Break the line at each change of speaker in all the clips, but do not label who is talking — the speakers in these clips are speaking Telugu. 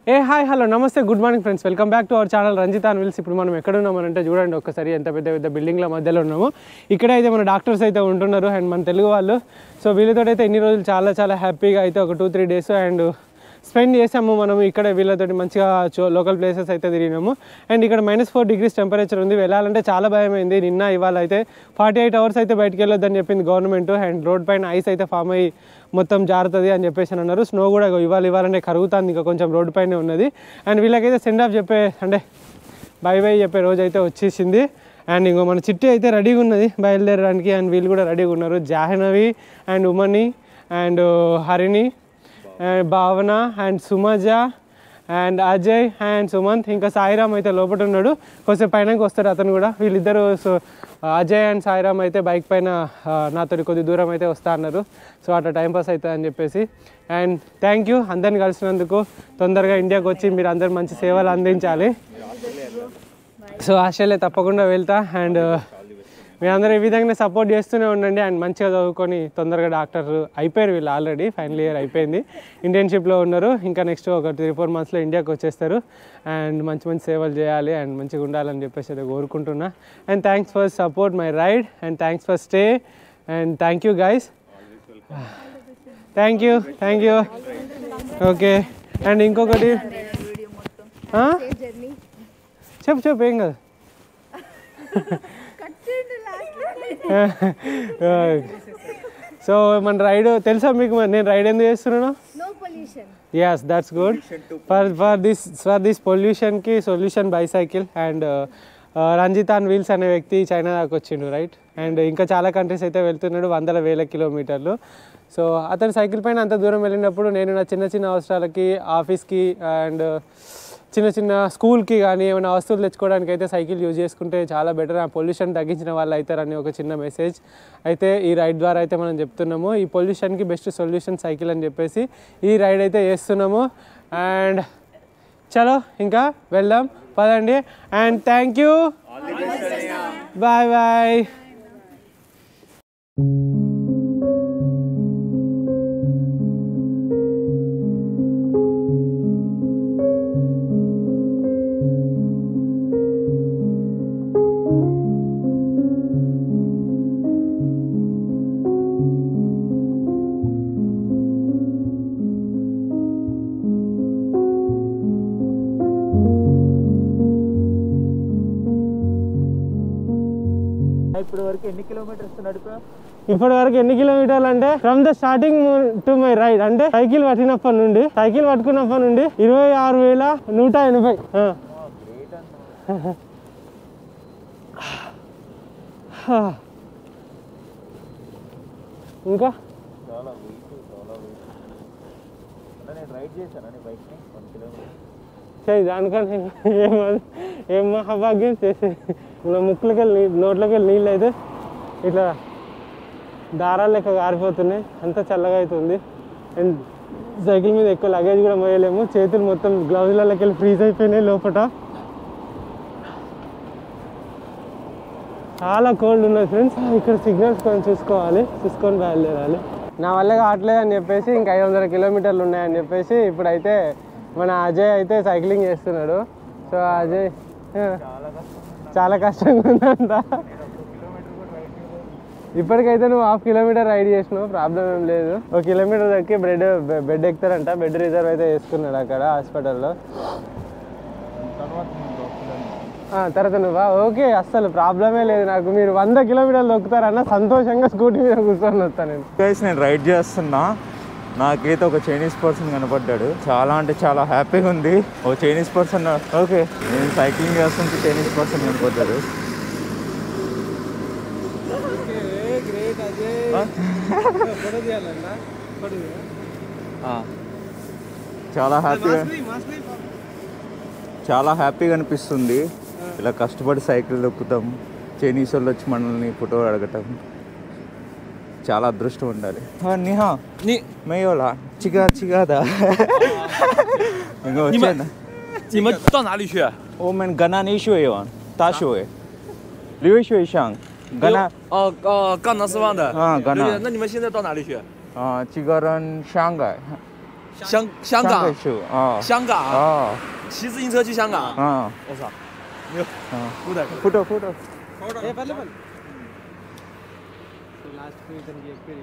ఏ హాయ్ హలో నమస్తే good morning friends welcome back to our channel Ranjith అని విల్స్ ఇప్పుడు మనం ఎక్కడ ఉన్నామనంటే చూడండి ఒక్కసారి ఎంత పెద్ద పెద్ద బిల్డింగ్ల మధ్యలో ఉన్నాము ఇక్కడే అయితే మన డాక్టర్స్ అయితే ఉంటున్నారు అండ్ మన తెలుగు వాళ్ళు సో వీళ్ళతో అయితే ఇన్ని రోజులు చాలా చాలా హ్యాపీగా అయితే ఒక two three days and spend చేసాము మనం ఇక్కడ వీళ్ళతోటి మంచిగా లోకల్ ప్లేసెస్ అయితే తిరిగినాము అండ్ ఇక్కడ మైనస్ ఫోర్ డిగ్రీస్ టెంపరేచర్ ఉంది వెళ్ళాలంటే చాలా భయమైంది నిన్న ఇవాళ అయితే ఫార్టీ ఎయిట్ అవర్స్ అయితే బయటికి వెళ్ళొద్దని చెప్పింది గవర్నమెంట్ అండ్ రోడ్ పైన ఐస్ అయితే ఫామ్ అయ్యి మొత్తం జారుతుంది అని చెప్పేసి అని అన్నారు స్నో కూడా ఇవాళ ఇవ్వాలంటే కరుగుతుంది ఇంకా కొంచెం రోడ్ పైనే ఉన్నది అండ్ వీళ్ళకైతే సెండ్ ఆఫ్ చెప్పే అంటే బై బై చెప్పే రోజు అయితే వచ్చేసింది అండ్ ఇంకో మన చిట్టి అయితే రెడీగా ఉన్నది బయలుదేరడానికి అండ్ వీళ్ళు కూడా రెడీగా ఉన్నారు జాహ్నవి అండ్ ఉమని and Harini and Bhavana and Sumaja and Ajay and Sumanth ఇంకా సాయిరామ్ అయితే లోపల ఉన్నాడు కొంచెం పైనకి వస్తారు అతను కూడా వీళ్ళిద్దరు సో అజయ్ అండ్ సాయిరామ్ అయితే బైక్ పైన ఆ, నాతో కొద్ది దూరం అయితే వస్తా అన్నారు సో అట్లా టైంపాస్ అవుతుంది అని చెప్పేసి అండ్ థ్యాంక్ యూ అందరిని కలిసినందుకు తొందరగా ఇండియాకి వచ్చి మీరు అందరు మంచి సేవలు అందించాలి సో ఆస్ట్రేలియా తప్పకుండా వెళ్తా అండ్ మీరందరూ ఈ విధంగా సపోర్ట్ చేస్తూనే ఉండండి అండ్ మంచిగా చదువుకొని తొందరగా డాక్టర్ అయిపోయారు వీళ్ళు ఆల్రెడీ ఫైనల్ ఇయర్ అయిపోయింది ఇంటర్న్షిప్లో ఉన్నారు ఇంకా నెక్స్ట్ ఒక త్రీ ఫోర్ మంత్స్లో ఇండియాకి వచ్చేస్తారు అండ్ మంచి మంచి సేవలు చేయాలి అండ్ మంచిగా ఉండాలని చెప్పేసి అయితే కోరుకుంటున్నా and thanks for support my ride and thanks for stay and thank you guys thank you thank you okay and ఇంకొకటి ఆ? చెప్పు చెప్పు ఏం కాదు సో మన రైడ్ తెలుసా మీకు మరి నేను రైడ్ ఎందుకు చేస్తున్నాను
No pollution.
Yes that's good for for this for this పొల్యూషన్కి సొల్యూషన్ బైసైకిల్ అండ్ రంజితాన్ వీల్స్ అనే వ్యక్తి చైనా దాకా వచ్చిండు రైట్ అండ్ ఇంకా చాలా కంట్రీస్ అయితే వెళ్తున్నాడు వందల వేల కిలోమీటర్లు సో అతను సైకిల్ పైన అంత దూరం వెళ్ళినప్పుడు నేను నా చిన్న చిన్న అవసరాలకి ఆఫీస్కి అండ్ చిన్న చిన్న స్కూల్కి కానీ ఏమైనా వస్తువులు తెచ్చుకోవడానికి అయితే సైకిల్ యూజ్ చేసుకుంటే చాలా బెటర్ ఆ పొల్యూషన్ తగ్గించిన వాళ్ళు అవుతారని ఒక చిన్న మెసేజ్ అయితే ఈ రైడ్ ద్వారా అయితే మనం చెప్తున్నాము ఈ పొల్యూషన్కి బెస్ట్ సొల్యూషన్ సైకిల్ అని చెప్పేసి ఈ రైడ్ అయితే చేస్తున్నాము అండ్ చలో ఇంకా వెళ్దాం పదండి and thank you bye bye
ఇప్పుడు వరకు ఎన్ని కిలోమీటర్స్ నడిపా
ఇప్పటి వరకు ఎన్ని కిలోమీటర్లు అంటే from the starting to my ride అంటే సైకిల్ పట్టినప్పటి నుండి సైకిల్ పట్టుకున్నప్పటి నుండి ఇరవై ఆరు వేల నూట ఎనభై ఆ. ఇంకా
చాలా వెయిట్ చాలా వెయిట్ అంటే నేను రైడ్ చేశాను బైక్ని వన్ కిలోమీటర్
చేయి దానికన్నా ఏం ఏం మహాభాగ్యం చేసి ఇలా ముక్కులకి వెళ్ళి నోట్లోకి వెళ్ళి నీళ్ళు అయితే ఇట్లా దారాలు లెక్క కారిపోతున్నాయి అంత చల్లగా అవుతుంది అండ్ సైకిల్ మీద ఎక్కువ లగేజ్ కూడా మోయలేము చేతులు మొత్తం గ్లౌజులకి వెళ్ళి ఫ్రీజ్ అయిపోయినాయి లోపల చాలా కోల్డ్ ఉన్నది ఫ్రెండ్స్ ఇక్కడ సిగ్నల్స్ కొంచెం చూసుకోవాలి చూసుకొని బయలుదేరాలి నా వల్ల కావట్లేదు అని చెప్పేసి ఇంకా ఐదు వందల కిలోమీటర్లు ఉన్నాయని చెప్పేసి ఇప్పుడైతే మన అజయ్ అయితే సైక్లింగ్ చేస్తున్నాడు సో అజయ్ ఆ, చాలా కష్టంగా ఉందంట ఇప్పటికైతే నువ్వు హాఫ్ కిలోమీటర్ రైడ్ చేసినావు ప్రాబ్లం ఏం లేదు ఒక కిలోమీటర్ దక్కి బెడ్ బెడ్ ఎక్కుతారంట బెడ్ రిజర్వ్ అయితే చేసుకున్నాడు అక్కడ హాస్పిటల్లో
తర్వాత నేను వస్తున్నాను
ఆ, తర్వాత నువ్వా ఓకే అస్సలు ప్రాబ్లమే లేదు నాకు మీరు వంద కిలోమీటర్లు దొక్కుతారన్న సంతోషంగా స్కూటీ మీద కూర్చొని వస్తాను నేను
గైస్ నేను రైడ్ చేస్తున్నా నాకైతే ఒక చైనీస్ పర్సన్ కనపడ్డాడు చాలా అంటే చాలా హ్యాపీగా ఉంది ఒక చైనీస్ పర్సన్ ఓకే నేను సైక్లింగ్ చేస్తుంటే చైనీస్ పర్సన్ కనపడ్డాడు ఆ. చాలా హ్యాపీగా చాలా హ్యాపీగా అనిపిస్తుంది ఇలా కష్టపడి సైకిల్ దొక్కుతాం చైనీస్ వాళ్ళు వచ్చి మనల్ని ఫోటో అడగటం చాలా అదృష్టం ఉండాలి నిహా నీ మేయోలా చిగా చిగాదా ఇంకా వచ్చాను
你们到哪里去？
ఓ మెన్ గనా నీ షో ఏవాన్ తా షో ఏ లివే షో ఇషాంగ్ గనా
哦哦，赣南四方的。
啊赣南
对对那你们现在到哪里去？
చిగరన్ షాంఘాయ్
香香港
షూ
香港骑自行车去香港，我操，牛，不得。
ఫోటో ఫోటో
ఏ పర్లే పర్లే సో లాస్ట్ ఇతనికి చెప్పేది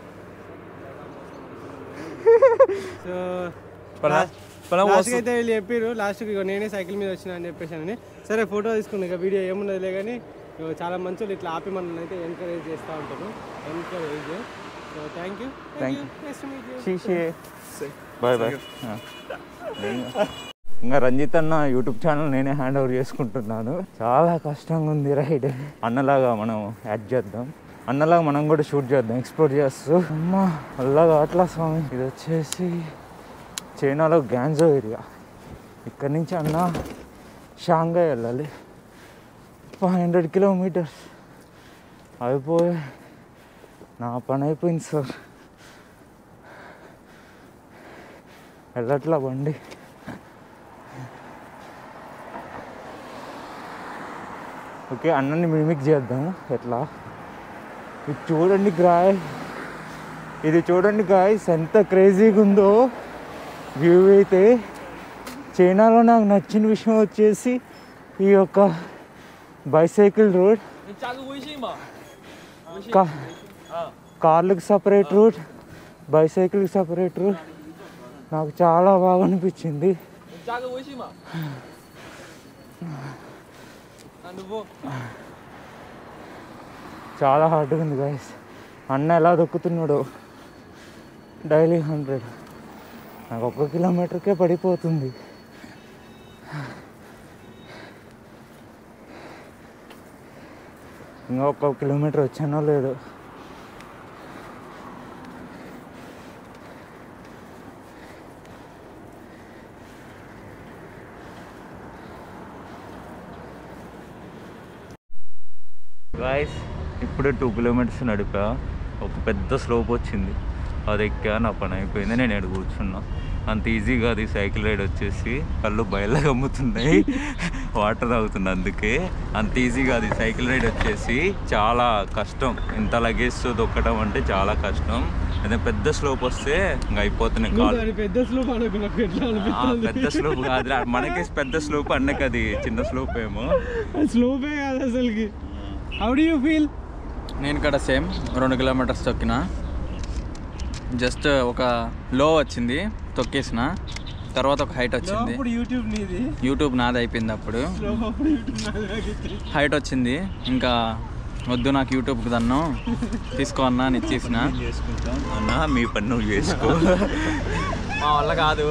సో
本来本来我
లాస్ట్కి
是
అయితే వీళ్ళు చెప్పారు లాస్ట్కి ఇగో నేనే సైకిల్ మీద వచ్చిన అని చెప్పేసి అని సరే ఫోటో తీసుకున్నా ఇక వీడియో ఏమున్నదిలే కానీ ఇగో చాలా మంచి వాళ్ళు ఇట్లా ఆపి మనల్ని అయితే ఎంకరేజ్ చేస్తూ ఉంటారు encourage so thank you
Thank
you next meet you
షీషే బాయ్ బాయ్ ఇంకా రంజిత్ అన్న యూట్యూబ్ ఛానల్ నేనే హ్యాండ్ ఓవర్ చేసుకుంటున్నాను చాలా కష్టంగా ఉంది రైడ్ అన్నలాగా మనం యాడ్ చేద్దాం అన్నలాగా మనం కూడా షూట్ చేద్దాం ఎక్స్ప్లోర్ చేస్తూ అమ్మా అల్లాగా అట్లా స్వామి ఇది వచ్చేసి చైనాలో గ్యాన్జో ఏరియా ఇక్కడి నుంచి అన్న షాంఘై వెళ్ళాలి ఫైవ్ హండ్రెడ్ కిలోమీటర్స్ అయిపోయి నా పని అయిపోయింది సార్ వెళ్ళట్లా బండి ఓకే అన్నని మిమిక్ చేద్దాం ఎట్లా ఇది చూడండి గాయ్ ఇది చూడండి గాయస్ ఎంత క్రేజీగా ఉందో వ్యూ అయితే చైనాలో నాకు నచ్చిన విషయం వచ్చేసి ఈ యొక్క బైసైకిల్ రోడ్
你加个微信吧。
కా కార్లకు సపరేట్ రూట్ బైసైకిల్కి సపరేట్ రూట్ నాకు చాలా బాగా అనిపించింది
你加个微信吧。那你不？
చాలా హార్డ్గా ఉంది గైస్ అన్న ఎలా దొక్కుతున్నాడు డైలీ హండ్రెడ్ నాకు ఒక్క కిలోమీటర్కే పడిపోతుంది ఇంకా ఒక్క కిలోమీటర్ వచ్చానో లేదో గాయస్ ఇప్పుడే టూ కిలోమీటర్స్ నడిపా ఒక పెద్ద స్లోప్ వచ్చింది అది ఎక్కా నా పని అయిపోయింది నేను ఎక్కడ కూర్చున్నా అంత ఈజీగా అది సైకిల్ రైడ్ వచ్చేసి కళ్ళు బయలుగా అమ్ముతున్నాయి వాటర్ తాగుతున్నా అందుకే అంత ఈజీగా అది సైకిల్ రైడ్ వచ్చేసి చాలా కష్టం ఇంత లగేజ్ దొక్కడం అంటే చాలా కష్టం అదే పెద్ద స్లోప్ వస్తే ఇంకా అయిపోతున్నాయి కాళ్ళు
దాని పెద్ద స్లోప్ అనుకో నాకు ఎట్లా
ఆ,
అనిపిస్తుంది
పెద్ద స్లోప్ కాదు మనకి పెద్ద స్లోప్ అన్నకి అది చిన్న స్లోప్ ఏమో
అది స్లోపే కాదు అసలుకి హౌ డూ యూ ఫీల్
నేను ఇక్కడ సేమ్ రెండు కిలోమీటర్స్ తొక్కిన జస్ట్ ఒక లో వచ్చింది తొక్కేసిన తర్వాత ఒక హైట్ వచ్చింది
అప్పుడు యూట్యూబ్ నీది
యూట్యూబ్ నాది అయిపోయింది అప్పుడు
స్లోప్ అప్పుడు యూట్యూబ్ నాది నాకు ఇచ్చేయి.
హైట్ వచ్చింది ఇంకా వద్దు నాకు యూట్యూబ్కి దన్ను తీసుకో అన్నా అని ఇచ్చేసిన
చేసుకుంటాం అన్నా మీ పని నువ్వు చేసుకో
మా వల్ల కాదు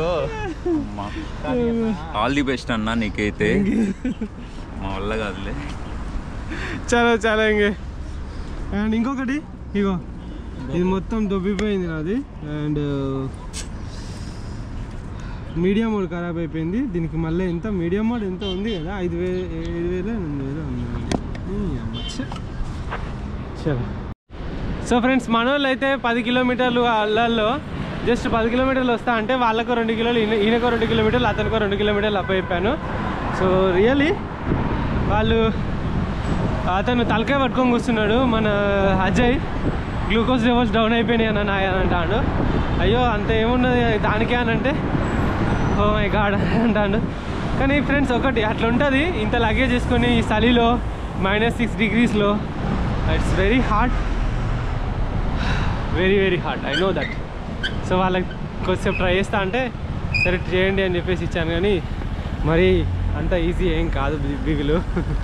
ఆల్ ది బెస్ట్ అన్నా నీకైతే మా వల్ల కాదులే
చాలా చాలా ఇంకే అండ్ ఇంకొకటి ఇగో ఇది మొత్తం దొబ్బిపోయింది నాది అండ్ మీడియం మోడ్ ఖరాబ్ అయిపోయింది దీనికి మళ్ళీ ఎంత మీడియం మోడ్ ఎంత ఉంది కదా ఐదు వేలు ఏడు వేలు ఎనిమిది వేలు ఉంది ఈ అమ్మ, ఛ. చలో సో ఫ్రెండ్స్ మన వాళ్ళు అయితే పది కిలోమీటర్లు అల్లాల్లో జస్ట్ పది కిలోమీటర్లు వస్తా అంటే వాళ్ళకు రెండు కిలోలు ఈయన- ఈయనకో రెండు కిలోమీటర్లు అతనికో రెండు కిలోమీటర్లు అప్ అయిపోయాను సో రియలీ వాళ్ళు అతను తలకాయ పట్టుకొని కూర్చున్నాడు మన అజయ్ గ్లూకోజ్ లెవెల్స్ డౌన్ అయిపోయినాయి అని అని అంటాడు అయ్యో అంత ఏమున్నది దానికే అని అంటే ఓ మై గాడ్ అంటాడు కానీ ఫ్రెండ్స్ ఒకటి అట్లా ఉంటుంది ఇంత లగేజ్ చేసుకొని ఈ చలిలో మైనస్ సిక్స్ డిగ్రీస్లో it's very hard very very hard I know that so వాళ్ళకి కొద్దిసేపు ట్రై చేస్తా అంటే సరే చేయండి అని చెప్పేసి ఇచ్చాను కానీ మరి అంత ఈజీ ఏం కాదు బి- బిగులు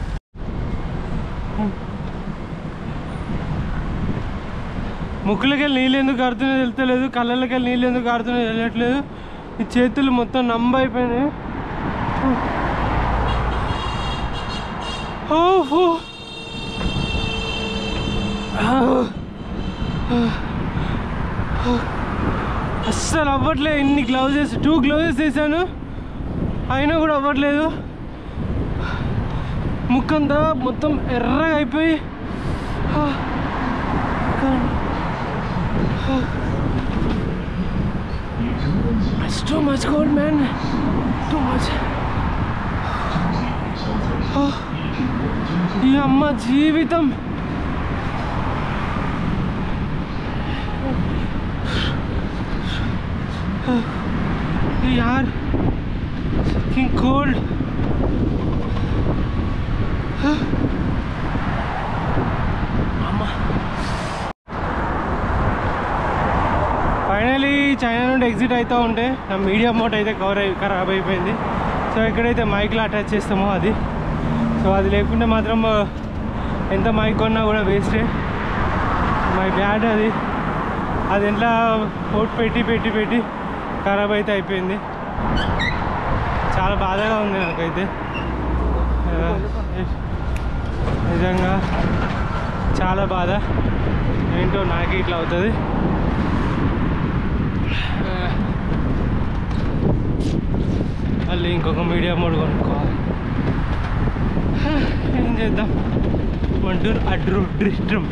ముక్కులకి వెళ్ళి నీళ్ళు ఎందుకు కారుతున్నాయో తెలుస్తలేదు కళ్ళకి వెళ్ళి నీళ్ళు ఎందుకు కారుతున్నాయో తెలియట్లేదు ఈ చేతులు మొత్తం నంబ అయిపోయినాయి ఓ, ఓ. అస్సలు అవ్వట్లేదు ఇన్ని గ్లౌజెస్ టూ గ్లౌజెస్ వేసాను అయినా కూడా అవ్వట్లేదు ముక్కంతా మొత్తం ఎర్రగా అయిపోయి ఆ, కానీ- It's too much cold, man. Too much. Oh, ఈ అమ్మ జీవితం చైనా నుండి ఎగ్జిట్ అవుతూ ఉంటే నా మీడియం మోట్ అయితే కవర్ అయి ఖరాబ్ అయిపోయింది సో ఎక్కడైతే మైక్లో అటాచ్ చేస్తామో అది సో అది లేకుంటే మాత్రం ఆ, ఎంత మైక్ కొన్నా కూడా వేస్టే మై బ్యాడ్ అది అది ఎట్లా పోట్ పెట్టి పెట్టి పెట్టి ఖరాబ్ అయితే అయిపోయింది చాలా బాధగా ఉంది నాకైతే ఆ, నిజంగా చాలా బాధ ఏంటో నాకే ఇట్లా అవుతుంది ఆ, మళ్ళీ ఇంకొక మీడియా మోడ్ కొనుక్కోవాలి హా, ఏం చేద్దాం మంటూరు అడ్రు డ్రిస్ట్రమ్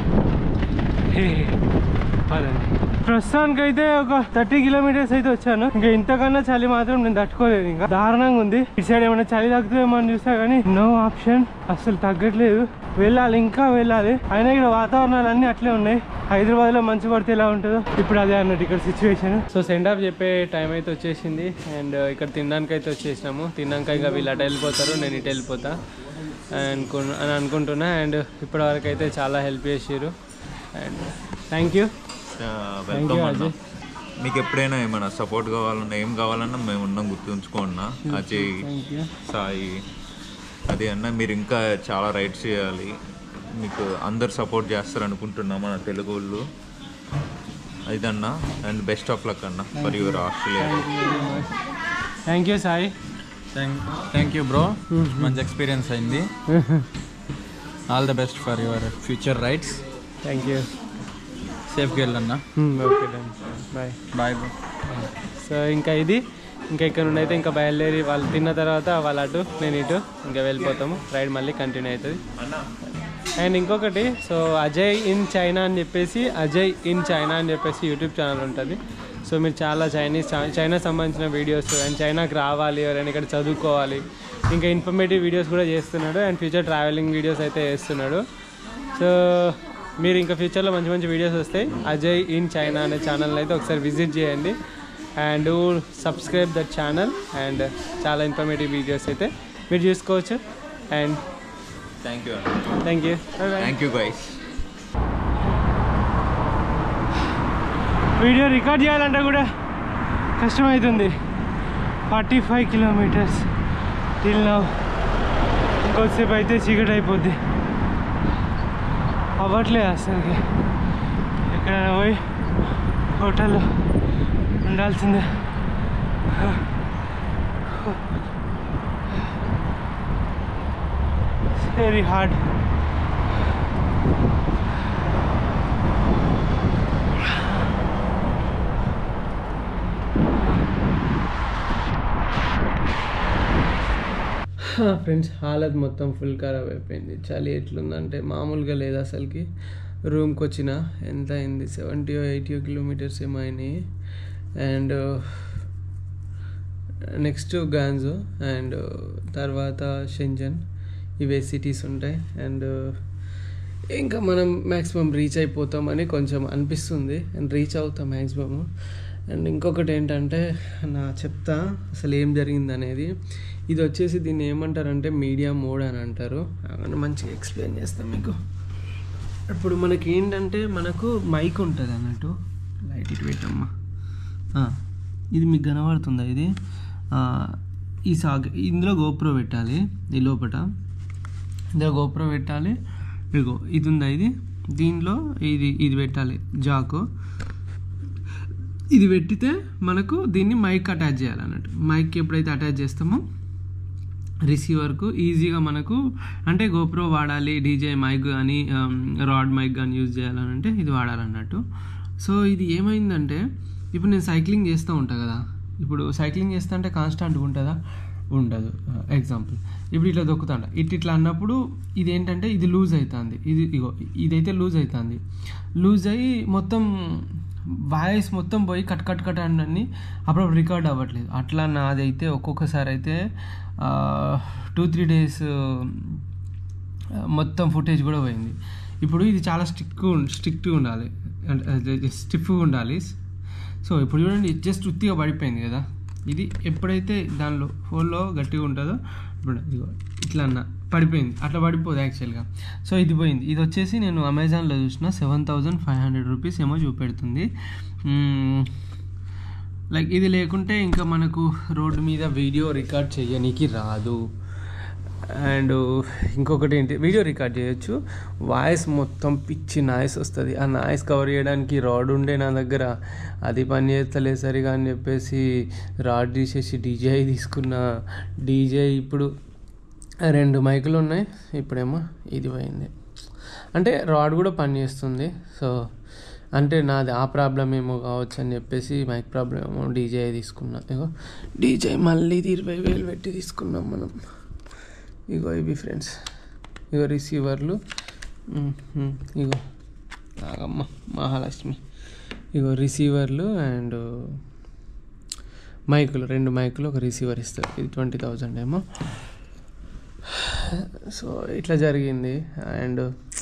పదండి ప్రస్తుతానికైతే ఒక థర్టీ కిలోమీటర్స్ అయితే వచ్చాను ఇంకా ఇంతకన్నా చలి మాత్రం నేను తట్టుకోలేదు ఇంకా దారుణంగా ఉంది ఈ సైడ్ ఏమైనా చలి తగ్గుతుందేమో అని చూసా కానీ నో ఆప్షన్ అసలు తగ్గట్లేదు వెళ్ళాలి ఇంకా వెళ్ళాలి అయినా ఇక్కడ వాతావరణాలు అన్నీ అట్లే ఉన్నాయి హైదరాబాద్ లో మంచు పడితే ఎలా ఉంటుందో ఇప్పుడు అదే అన్నట్టు ఇక్కడ సిచ్యువేషన్ సో సెండ్ ఆఫ్ చెప్పే టైం అయితే వచ్చేసింది అండ్ ఇక్కడ తినడానికి అయితే వచ్చేసినాము తిన్నాక ఇక వీళ్ళు అటు వెళ్ళిపోతారు నేను ఇటు వెళ్ళిపోతా అనుకు అని అనుకుంటున్నా అండ్ ఇప్పటి వరకు అయితే చాలా హెల్ప్ చేసారు and thank you Thank you,
welcome అన్న
అజయ్.
మీకు ఎప్పుడైనా ఏమైనా సపోర్ట్ కావాలన్నా ఏం కావాలన్నా మేము ఉన్నాం గుర్తుంచుకోండి అజయ్
థ్యాంక్ యూ
సాయి అదే అన్న మీరు ఇంకా చాలా రైడ్స్ చేయాలి మీకు అందరు సపోర్ట్ చేస్తారు అనుకుంటున్నాం మన తెలుగు వాళ్ళు ఇదన్నా అండ్ బెస్ట్ ఆఫ్ లక్ అన్న for your Australia
thank you Sai
thank thank you bro మంచి ఎక్స్పీరియన్స్ అయింది all the best for your future rides
thank you
సేఫ్గా వెళ్ళన్నా
okay done bye
bye bro
so ఇంకా ఇది ఇంకా ఇక్కడ నుండి అయితే ఇంకా బయలుదేరి వాళ్ళు తిన్న తర్వాత వాళ్ళు అటు నేను ఇటు ఇంకా వెళ్ళిపోతాము రైడ్ మళ్ళీ కంటిన్యూ అవుతుంది అండ్ ఇంకొకటి సో అజయ్ ఇన్ చైనా అని చెప్పేసి అజయ్ ఇన్ చైనా అని చెప్పేసి యూట్యూబ్ ఛానల్ ఉంటుంది సో మీరు చాలా చైనీస్ చైనా సంబంధించిన వీడియోస్ అండ్ చైనాకి రావాలి ఎవరైనా ఇక్కడ చదువుకోవాలి ఇంకా ఇన్ఫర్మేటివ్ వీడియోస్ కూడా చేస్తున్నాడు అండ్ ఫ్యూచర్ ట్రావెలింగ్ వీడియోస్ అయితే చేస్తున్నాడు సో మీరు ఇంకా ఫ్యూచర్లో మంచి మంచి వీడియోస్ వస్తాయి అజయ్ ఇన్ చైనా అనే ఛానల్ అయితే ఒకసారి విజిట్ చేయండి and subscribe that channel and చాలా ఇన్ఫర్మేటివ్ వీడియోస్ అయితే మీరు చూసుకోవచ్చు and
thank you
thank you
thank you guys
video record చేయాలంటే కూడా కష్టమవుతుంది forty five kilometres till now ఇంకొద్దిసేపు అయితే చీకటి అయిపోద్ది అవ్వట్లేదు అసలుకి ఎక్కడైనా పోయి హోటల్లో ఉండాల్సిందే వెరీ హార్డ్ ఫ్రెండ్స్ హాలత్ మొత్తం ఫుల్ ఖరాబ్ అయిపోయింది చలి ఎట్లుందంటే మామూలుగా లేదు అసలుకి రూమ్కి వచ్చిన ఎంత అయింది సెవెంటీ ఎయిటీ కిలోమీటర్స్ ఏమో అయినాయి అండ్ నెక్స్ట్ గాన్జో అండ్ తర్వాత షెంజన్ ఇవే సిటీస్ ఉంటాయి అండ్ ఇంకా మనం మ్యాక్సిమం రీచ్ అయిపోతామని కొంచెం అనిపిస్తుంది అండ్ రీచ్ అవుతాం మ్యాక్సిమమ్ అండ్ ఇంకొకటి ఏంటంటే నా చెప్తా అసలు ఏం జరిగింది అనేది ఇది వచ్చేసి దీన్ని ఏమంటారంటే మీడియా మోడ్ అని అంటారు అవన్నీ మంచిగా ఎక్స్ప్లెయిన్ చేస్తాం మీకు ఇప్పుడు మనకి ఏంటంటే మనకు మైక్ ఉంటుంది అన్నట్టు లైట్ ఇటు పెట్టమ్మా ఆ, ఇది మీకు కనబడుతుందా ఇది ఆ, ఈ సాగ్ ఇందులో గోప్రో పెట్టాలి ఈ లోపట ఇందులో గోప్రో పెట్టాలి ఇగో ఇది ఉందా ఇది దీనిలో ఇది ఇది పెట్టాలి జాకు ఇది పెట్టితే మనకు దీన్ని మైక్ అటాచ్ చేయాలన్నట్టు మైక్ ఎప్పుడైతే అటాచ్ చేస్తామో రిసీవర్కు ఈజీగా మనకు అంటే గోప్రో వాడాలి డీజే మైక్ కానీ రాడ్ మైక్ కానీ యూజ్ చేయాలని అంటే ఇది వాడాలన్నట్టు సో ఇది ఏమైందంటే ఇప్పుడు నేను సైక్లింగ్ చేస్తూ ఉంటా కదా ఇప్పుడు సైక్లింగ్ చేస్తా అంటే కాన్స్టాంట్గా ఉంటుందా ఉండదు ఎగ్జాంపుల్ ఇప్పుడు ఇట్లా దొక్కుతాండ ఇట్ ఇట్లా అన్నప్పుడు ఇది ఏంటంటే ఇది లూజ్ అవుతుంది ఇది ఇగో ఇదైతే లూజ్ అవుతుంది లూజ్ అయ్యి మొత్తం వాయిస్ మొత్తం పోయి కట్ కట్ కట్ అని అప్పుడప్పుడు రికార్డ్ అవ్వట్లేదు అట్లా నాదైతే ఒక్కొక్కసారి అయితే టూ త్రీ డేస్ మొత్తం ఫుటేజ్ కూడా పోయింది ఇప్పుడు ఇది చాలా స్టిక్ స్ట్రిక్ట్గా ఉండాలి అంటే స్టిఫ్గా ఉండాలి సో ఇప్పుడు చూడండి జస్ట్ ఉత్తిగా పడిపోయింది కదా ఇది ఎప్పుడైతే దానిలో ఫోన్లో గట్టిగా ఉంటుందో ఇప్పుడు ఇదిగో ఇట్లా అన్న పడిపోయింది అట్లా పడిపోదు యాక్చువల్గా సో ఇది పోయింది ఇది వచ్చేసి నేను అమెజాన్లో చూసిన seven thousand five hundred rupees ఏమో చూపెడుతుంది మ్మ్. లైక్ ఇది లేకుంటే ఇంకా మనకు రోడ్డు మీద వీడియో రికార్డ్ చేయనీకి రాదు అండ్ ఇంకొకటి ఏంటి వీడియో రికార్డ్ చేయొచ్చు వాయిస్ మొత్తం పిచ్చి నాయిస్ వస్తుంది ఆ నాయిస్ కవర్ చేయడానికి రాడ్ ఉండే నా దగ్గర అది పని చేస్తలే సరిగా అని చెప్పేసి రాడ్ తీసేసి డీజే తీసుకున్న డీజే ఇప్పుడు రెండు మైకులు ఉన్నాయి ఇప్పుడేమో ఇది పోయింది అంటే రాడ్ కూడా పని చేస్తుంది సో అంటే నాది ఆ ప్రాబ్లం ఏమో కావచ్చు అని చెప్పేసి మైక్ ప్రాబ్లం ఏమో డీజే తీసుకున్నా ఇగో డీజే మళ్ళీ ఇది ఇరవై వేలు పెట్టి తీసుకున్నాం మనం ఇగో ఇవి ఫ్రెండ్స్ ఇగో రిసీవర్లు ఉమ్, ఉమ్, ఇగో నాగమ్మ మహాలక్ష్మి ఇగో రిసీవర్లు అండ్ మైకులు రెండు మైకులు ఒక రిసీవర్ ఇస్తారు ఇది ట్వంటీ థౌజండ్ ఏమో సో ఇట్లా జరిగింది అండ్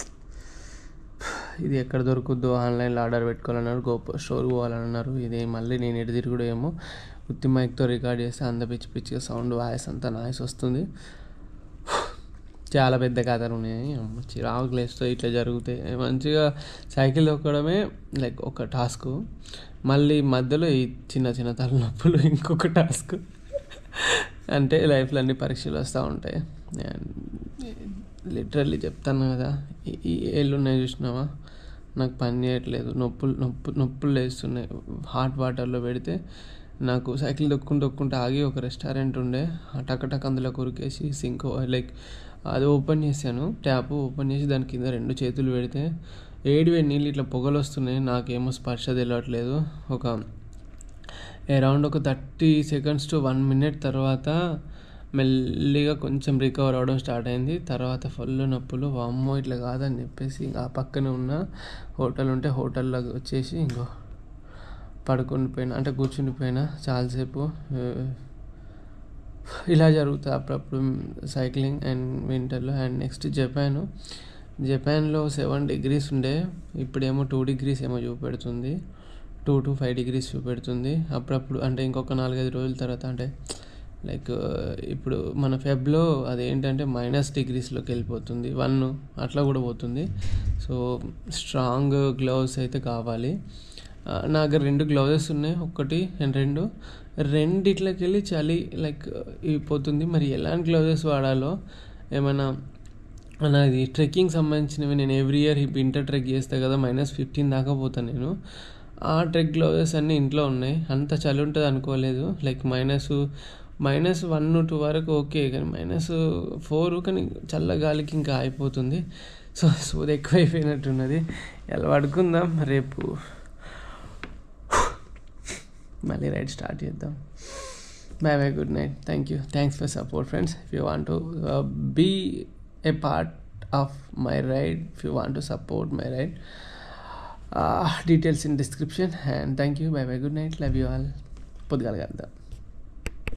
ఇది ఎక్కడ దొరుకుద్దో ఆన్లైన్లో ఆర్డర్ పెట్టుకోవాలన్నారు గోపో స్టోర్ పోవాలన్నారు ఇది మళ్ళీ నేను ఎటు తిరుగుడు ఏమో ఉత్తి మైక్తో రికార్డ్ చేస్తే అంత పిచ్చి పిచ్చిగా సౌండ్ వాయిస్ అంతా నాయిస్ వస్తుంది చాలా పెద్ద కథలు ఉన్నాయి అమ్మ చిరాకు లేస్తే ఇట్లా జరుగుతాయి మంచిగా సైకిల్ తొక్కడమే లైక్ ఒక టాస్క్ మళ్ళీ మధ్యలో ఈ చిన్న చిన్న తలనొప్పులు ఇంకొక టాస్క్ అంటే లైఫ్లో అన్ని పరీక్షలు వస్తూ ఉంటాయి లిటరల్లీ చెప్తాను కదా ఈ- ఈ ఏళ్ళు ఉన్నాయి చూసినావా నాకు పని చేయట్లేదు నొప్పులు నొప్పు నొప్పులు లేస్తున్నాయి హాట్ వాటర్లో పెడితే నాకు సైకిల్ దొక్కుంటూ దొక్కుంటూ ఆగి ఒక రెస్టారెంట్ ఉండే ఆ టక్ టక్ అందులో కొరికేసి సింక్ లైక్ అది ఓపెన్ చేశాను ట్యాప్ ఓపెన్ చేసి దాని కింద రెండు చేతులు పెడితే ఏడు వేడి నీళ్ళు ఇట్లా పొగలు వస్తున్నాయి నాకేమో స్పర్శ తెలియట్లేదు ఒక అరౌండ్ ఒక thirty seconds to one minute తర్వాత మెల్లిగా కొంచెం రికవర్ అవడం స్టార్ట్ అయింది తర్వాత ఫుల్ నొప్పులు వామ్మో ఇట్లా కాదని చెప్పేసి ఇంకా ఆ పక్కనే ఉన్న హోటల్ ఉంటే హోటల్లో వచ్చేసి ఇంకో పడుకొని పోయినా అంటే కూర్చుని పోయినా చాలాసేపు ఆ, ఇలా జరుగుతుంది అప్పుడప్పుడు సైక్లింగ్ అండ్ వింటర్లో అండ్ నెక్స్ట్ జపాన్ జపాన్లో సెవెన్ డిగ్రీస్ ఉండే ఇప్పుడేమో టూ డిగ్రీస్ ఏమో చూపెడుతుంది టూ టు ఫైవ్ డిగ్రీస్ చూపెడుతుంది అప్పుడప్పుడు అంటే ఇంకొక నాలుగైదు రోజుల తర్వాత అంటే లైక్ ఇప్పుడు మన ఫెబ్లో అదేంటంటే మైనస్ డిగ్రీస్లోకి వెళ్ళిపోతుంది వన్ అట్లా కూడా పోతుంది సో స్ట్రాంగ్ గ్లౌస్ అయితే కావాలి ఆ, నా దగ్గర రెండు గ్లౌజెస్ ఉన్నాయి ఒకటి అండ్ రెండు రెండిట్లకి వెళ్ళి చలి లైక్ పోతుంది మరి ఎలాంటి గ్లౌజెస్ వాడాలో ఏమైనా నాది ట్రెక్కింగ్ సంబంధించినవి నేను ఎవ్రీ ఇయర్ వింటర్ ట్రెక్ చేస్తే కదా మైనస్ ఫిఫ్టీన్ దాకా పోతాను నేను ఆ ట్రెక్ గ్లౌజెస్ అన్నీ ఇంట్లో ఉన్నాయి అంత చలి ఉంటుంది అనుకోలేదు like minus minus one two వరకు ఓకే కానీ మైనస్ ఫోర్ కానీ చల్ల గాలికి ఇంకా అయిపోతుంది సో సూది ఎక్కువ అయిపోయినట్టున్నది ఎలా పడుకుందాం రేపు మళ్ళీ రైడ్ స్టార్ట్ చేద్దాం bye bye good night thank you thanks for support friends if you want to be a part of my ride if you want to support my ride details in description and thank you bye bye good night love you all పొద్దుగాల కలుద్దాం